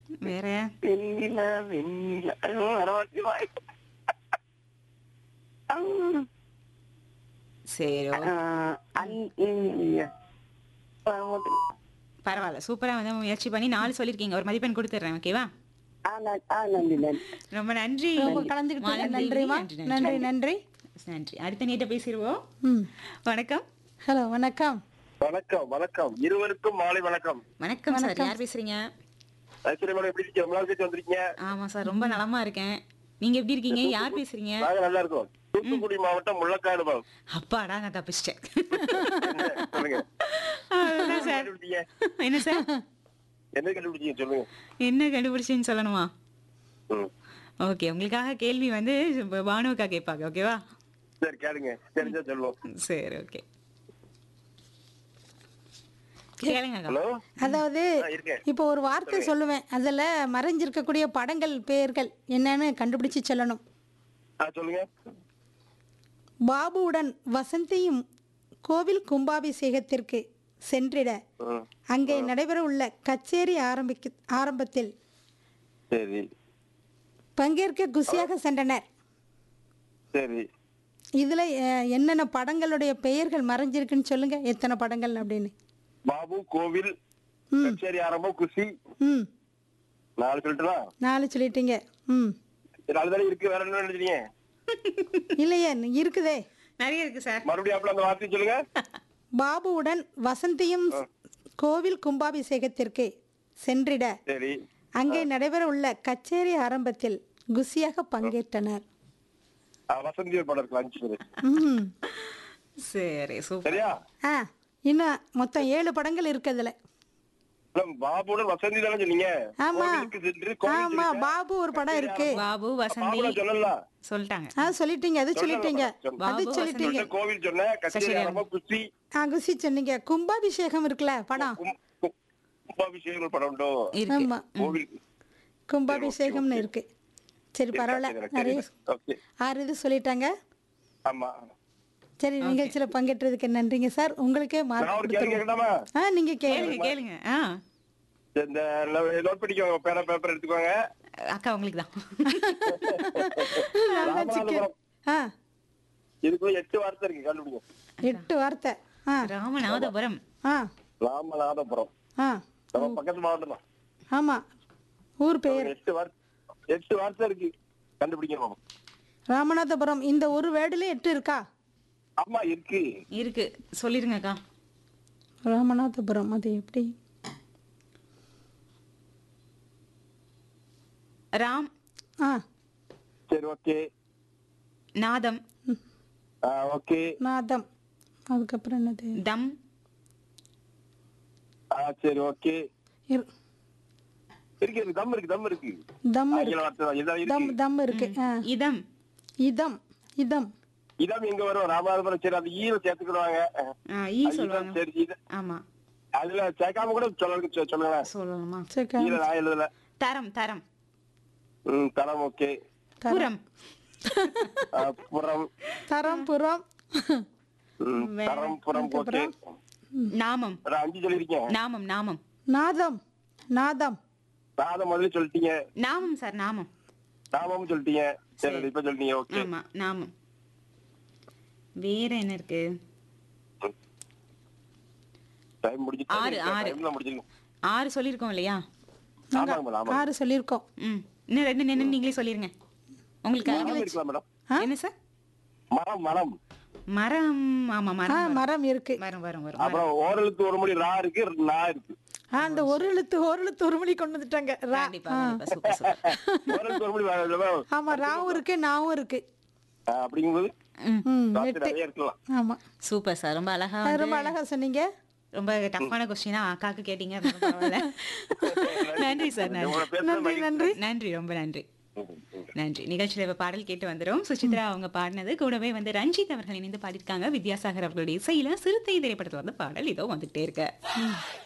வேற வெண்ணிலா வெண்ணிலா ஐயோ, வரமாட்டேங்குது வாய். அம், சரி ஆ, அன்- இ- வரமாட்டேங்குது. பரவாயில்ல சூப்பரா வந்து முயற்சி பண்ணி நாலு சொல்லிருக்கீங்க ஒரு மதிப்பெண் கொடுத்துட்றேன் ஓகேவா ஆ, நன்- ஆ, நன்றி நன்றி ரொம்ப நன்றி ரொம்ப கலந்துக்கிட்டீங்க மாலதி, நன்றிமா நன்றி நன்றி நன்றி அடுத்த நீட்ட பேசிடுவோம் ம் வணக்கம் ஹலோ வணக்கம் வணக்கம் வணக்கம் இருவருக்கும் மாலை வணக்கம் வணக்கம் சார் யார் பேசுறீங்க ஐஸ்வர்யா மேடம் எப்படி இருக்கீங்க ரொம்ப நாள் கழிச்சு வந்திருக்கீங்க ஆமா சார் ரொம்ப நலமா இருக்கேன் நீங்க எப்படி இருக்கீங்க யார் பேசுறீங்க நாங்க நல்லா இருக்கோம் தூத்துக்குடி மாவட்டம் முள்ளக்காடு மேம் அப்பாடா நான் தப்பிச்சிட்டேன் சொல்லுங்க அவ்வளவுதான் சார் கண்டுபிடிச்சீங்க என்ன சார் என்ன கண்டுபிடிச்சீங்க சொல்லுங்க என்ன கண்டுபிடிச்சேன்னு சொல்லணுமா ம். ஓகே உங்களுக்காக கேள்வி வந்து இப்ப பானுவுக்கா கேட்பாங்க ஓகேவா சரி கேளுங்க தெரிஞ்சா சொல்லுவோம் சரி ஓகே கேளுங்க அக்கா. ஹலோ அதாவது ஆ, இருக்கேன். இப்போ ஒரு வார்த்தை சொல்லுவேன் அதில் மறைஞ்சிருக்கக்கூடிய படங்கள் பெயர்கள் என்னன்னு கண்டுபிடிச்சு சொல்லணும் ஆ சொல்லுங்க பாபுவுடன் வசந்தியும் கோவில் கும்பாபிஷேகத்திற்கு சென்றிட ம். அங்கே நடைபெற உள்ள கச்சேரி ஆரம்பிக்க ஆரம்பத்தில் சரி பங்கேற்க குசியாக சென்றனர் சரி இதில் என்னென்ன படங்களுடைய பெயர்கள் மறைஞ்சிருக்குன்னு சொல்லுங்க எத்தனை படங்கள் அப்படின்னு பாபு கோவில் கச்சேரி ஆரம்பம் குஷி ம் நாலு சொல்லிட்டுலாம் நாலு சொல்லிட்டீங்க ம் நாலு தானே இருக்கு வேற என்ன நினைச்சீங்க இல்லையே இருக்குதே நிறைய இருக்கு சார் மறுபடியும் அப்பல அந்த வார்த்தையை சொல்லுங்க பாபுவுடன் வசந்தியும் கோவில் கும்பாபிஷேகத்திற்கு சென்றிட சரி அங்கே நடைபெற உள்ள கச்சேரி ஆரம்பத்தில் குசியாக பங்கேற்றனர் ஆ, வசந்தி ஒரு படம் இருக்கு அஞ்சு பேரு ம் சரி சூப்பர் சரியா ஆ இன்னும் மொத்தம் ஏழு படங்கள் இருக்கு அதுல மேடம், பாபுடன் வசந்தி தானே சொன்னீங்க ஆமா கோவிலுக்கு சென்று கோவில் ஆமா சொல்லிட்டேன். பாபு ஒரு படம் இருக்கு பாபு வசந்தி பாபுல சொல்லலாம் சொல்லிட்டாங்க ஆ சொல்லிட்டீங்க அது சொல்லிட்டீங்க சொல்லலாம். அது பாபு, சொல்லிட்டீங்க சொல்லிட்டேன், கோவில் சொன்னேன் கச்சேரி சரி. ஆரம்பம் குஷி ஆ குசி சொன்னீங்க கும்பாபிஷேகம் இருக்குல்ல படம் கும்- கும்- கும்பாபிஷேகம் ஒரு படம் உண்டோ இருக்கு ஆமா கோவில் கும்பாபிஷேகம்னு இருக்கு சரி பரவாயில்ல எனக்கு நிறைய தெரியல. ஓகே ஆறு இது சொல்லிட்டாங்க ஆமா சரி நிகழ்ச்சியில் பங்கேற்றதுக்கு நன்றிங்க சார் உங்களுக்கே நான் மார்க் ஒரு கேள்வி கொடுத்துருவோம் கேட்கலாமா ஆ நீங்க கேளுங்க கேளுங்க கேளுங்க ஆ இந்த நோட் பண்ணிக்கோங்க பேனா பேப்பர் எடுத்துக்கோங்க அக்கா உங்களுக்கு தான் ராமநாதபுரம் ஆ இதுக்குள்ள எட்டு வார்த்தை இருக்கு கண்டுபிடிங்க எட்டு வார்த்தை ஆ ராமநாதபுரம் ஆ ராமநாதபுரம் ஆ நம்ம பக்கத்து மாவட்டம் தான் ஆமா ஊர் பெயர் எட்டு வார்த்தை எட்டு வார்த்தை இருக்கு கண்டுபிடிக்கணும் ராமநாதபுரம் இந்த ஒரு வேர்டுல எட்டு இருக்கா ஆமா இருக்கு இருக்கு சொல்லிருங்க அக்கா ராமநாதபுரம் அது எப்படி ராம் ஆ சரி ஓகே நாதம் ஓகே நாதம் அதுக்கப்புறம் என்னது தம் சரி ஓகே இரு- இருக்கு இருக்கு தம் இருக்கு தம் இருக்கு தம் ஆங்கில இருக்கு வார்த்தை தான் இதான் தம் இருக்கு தம் இருக்கு ஆ இதம் இதம் இதம் இதான் எங்க வரும் ராமநாதபுரம் சரி அது ஈர சேர்த்துக்கிடுவாங்க ஆ, ஈ அது சொல்லுவாங்க இதான் சரி இது ஆமா அதுல சேர்க்காம கூட சொல்லுங்க சொ- சொல்லுங்களேன் சொல்லணுமா சரி ஈர நான் எழுதல தரம் தரம் ம் தரம் ஓகே புறம் புறம் தரம் புறம் ம், தரம் புறம் ஓகே நாமம் ஒரு அஞ்சு சொல்லிருக்கேன் நாமம் நாமம் நாதம் நாதம் நாதம் முதல்ல சொல்லிட்டீங்க நாமம் சார் நாமம் நாமம் சொல்லிட்டீங்க சரி இப்ப சொல்லிட்டீங்க ஓகே ஆமா நாமம் வேற என்ன இருக்கு டைம் முடிஞ்சு ஆறு, ஆறு. டைம்ல முடிஞ்சிருக்கும் ஆறு சொல்லியிருக்கோம் இல்லையா ஆமாங்க மேடம் ஆமாங்க ஆறு சொல்லியிருக்கோம் ம் இன்னும் ரெண்டு நின்று நீங்களே சொல்லிருங்க உங்களுக்கு மரம் இருக்கலாம் மேடம் என்ன சார் மரம் மரம் மரம் ஆமா ஆ மரம் வரும். மரம் இருக்கு வரும் வரும் வரும் அப்புறம் ஓரழுத்து ஒரு மொழி ரா இருக்கு நா இருக்கு ஆ அந்த ஒரு எழுத்து ஒரு எழுத்து ஒரு மணி கொண்டு வந்துட்டாங்க ரா கண்டிப்பா கண்டிப்பா சூப்பர் சூப்பர் ஓரழுத்து ஒரு மொழி வா- இல்ல, ஆமா ராவும் இருக்கு நாவும் இருக்கு ஆ, அப்படிங்கும்போது ம் ம் வார்த்தை எட்டு நிறைய இருக்கலாம் ஆமா சூப்பர் சார் ரொம்ப அழகா அது வந்து ரொம்ப அழகா சொன்னீங்க ரொம்ப டஃப்பான கொஸ்டினா அக்காக்கு கேட்டீங்க அதனால பரவாயில்ல. நன்றி சார் உங்களை நன்றி பேசுறது நன்றி நன்றி நன்றி ரொம்ப நன்றி ம், ம். நன்றி நிகழ்ச்சியில இப்ப பாடல் கேட்டு வந்துரும் சுசித்ரா அவங்க பாடினது கூடவே வந்து ரஞ்சித் அவர்கள் இணைந்து பாடியிருக்காங்க வித்யாசாகர் அவர்களுடைய இசையில சிறுத்தை திரைப்படத்துல வந்து பாடல் இதோ வந்துட்டே இருக்க